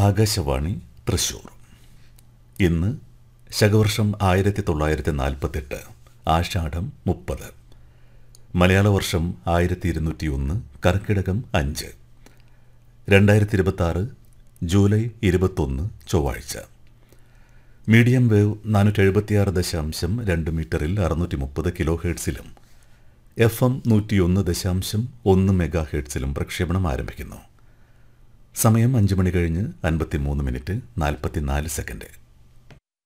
ആകാശവാണി തൃശൂർ ഇന്ന് ശകവർഷം ആയിരത്തി തൊള്ളായിരത്തി നാൽപ്പത്തെട്ട് ആഷാഢം മുപ്പത് മലയാള വർഷം ആയിരത്തി ഇരുന്നൂറ്റി ഒന്ന് കർക്കിടകം അഞ്ച് രണ്ടായിരത്തി ഇരുപത്തി ആറ് ജൂലൈ ഇരുപത്തൊന്ന് ചൊവ്വാഴ്ച മീഡിയം വേവ് നാനൂറ്റി എഴുപത്തിയാറ് ദശാംശം രണ്ട് മീറ്ററിൽ അറുന്നൂറ്റി മുപ്പത് കിലോ ഹേർട്സിലും എഫ് എം നൂറ്റിയൊന്ന് ദശാംശം ഒന്ന് മെഗാ ഹേർട്സിലും പ്രക്ഷേപണം ആരംഭിക്കുന്നു സമയം അഞ്ച് മണി കഴിഞ്ഞ് അൻപത്തിമൂന്ന് മിനിറ്റ് നാൽപ്പത്തിനാല് സെക്കൻഡ്